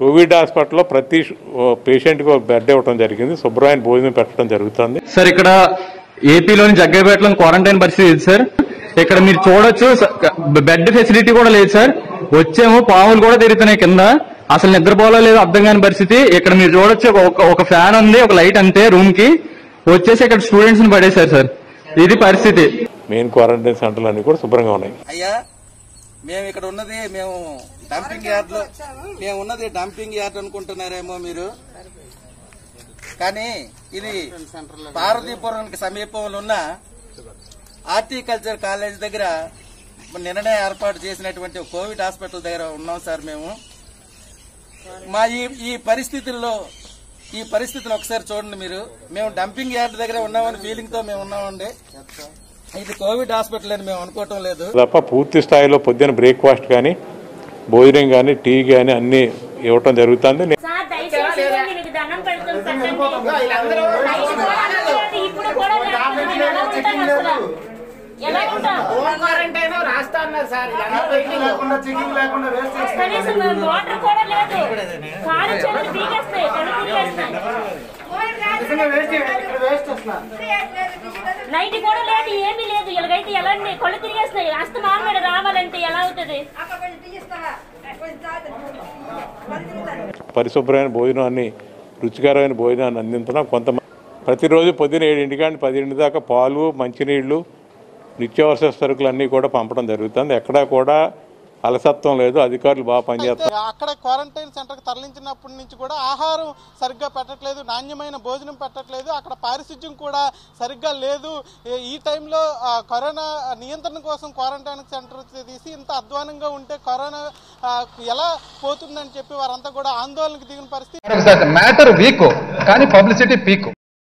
Covid హాస్పిటల్లో ప్రతి పేషెంట్కి ఒక బెడ్ ఇవ్వడం జరిగింది శుభ్రమైన భోజనం పెట్టడం జరుగుతుంది సార్ ఇక్కడ ఏపీలోని జగ్గైపేటలోని క్వారంటైన్ పరిస్థితి ఇది సార్ ఇక్కడ మీరు చూడొచ్చు స- బెడ్ ఫెసిలిటీ కూడా లేదు సార్ వచ్చేమో పాములు కూడా తిరుగుతున్నాయి కింద అసలు నిద్రపోలో లేదు అర్థం కాని పరిస్థితి ఇక్కడ మీరు చూడొచ్చు ఒక- ఒక ఫ్యాన్ ఉంది ఒక లైట్ అంతే రూమ్ కి వచ్చేసి ఇక్కడ స్టూడెంట్స్ ని పడేశారు సార్ ఇది పరిస్థితి మెయిన్ క్వారంటైన్ సెంటర్లు అన్ని కూడా శుభ్రంగా ఉన్నాయి అయ్యా మేము ఇక్కడ ఉన్నది మేము డంపింగ్ యార్డ్ లో మేము ఉన్నది డంపింగ్ యార్డ్ అనుకుంటున్నారేమో మీరు కానీ ఇది పార్వతీపురానికి సమీపంలో ఉన్న హార్టికల్చర్ కాలేజ్ దగ్గర నిన్ననే ఏర్పాటు చేసినటువంటి కోవిడ్ హాస్పిటల్ దగ్గర ఉన్నాం సార్ మేము మా ఈ ఈ పరిస్థితుల్లో ఈ పరిస్థితులు ఒకసారి చూడండి మీరు మేము డంపింగ్ యార్డ్ దగ్గర ఉన్నామని ఫీలింగ్ తో మేము ఉన్నామండి ఇది కోవిడ్ హాస్పిటల్ అని మేము అనుకోవటం లేదు తప్ప పూర్తి స్థాయిలో పొద్దున బ్రేక్ఫాస్ట్ కానీ భోజనం కానీ టీ కానీ అన్ని ఇవ్వటం జరుగుతుంది సార్ దయచేసి మీకు దండం పెడుతుంది పెట్టండి ఇప్పుడు కూడా లేకపోతే ఎలా ఉంటాం అసలు ఎలా ఉంటాం క్వారంటైన్ రాస్తా అన్నారు సార్ వీళ్ళందరూ వెయిటింగ్. కనీసం వాటర్ కూడా లేదు కాలు చేతులు పీకేస్తాయి కడుపు పీకేస్తాయి నైట్ కూడా లేదు ఏమీ లేదు ఇలాగైతే ఎలా అండి? కళ్ళు తిరిగేస్తాయి అస్త మామూలు రావాలంటే ఎలా అవుతుంది పరిశుభ్రమైన భోజనాన్ని రుచికరమైన భోజనాన్ని అందించడం కొంత ప్రతిరోజు పొద్దున ఏడింటి కానీ పదింటి దాకా పాలు మంచినీళ్లు నిత్యావసర సరుకులు అన్నీ కూడా పంపడం జరుగుతుంది ఎక్కడా కూడా అలసత్వం లేదు అధికారులు బాగా పనిచేస్తారు అక్కడ క్వారంటైన్ సెంటర్కి తరలించినప్పటి నుంచి కూడా ఆహారం సరిగ్గా పెట్టట్లేదు నాణ్యమైన భోజనం పెట్టట్లేదు అక్కడ పారిశుధ్యం కూడా సరిగ్గా లేదు ఏ- ఈ టైంలో ఆ, కరోనా నియంత్రణ కోసం క్వారంటైన్ సెంటర్ తీసి ఇంత అధ్వానంగా ఉంటే కరోనా ఆ, ఎలా పోతుందని చెప్పి వారంతా కూడా ఆందోళనకు దిగిన పరిస్థితి మ్యాటర్ వీక్ కానీ పబ్లిసిటీ పీక్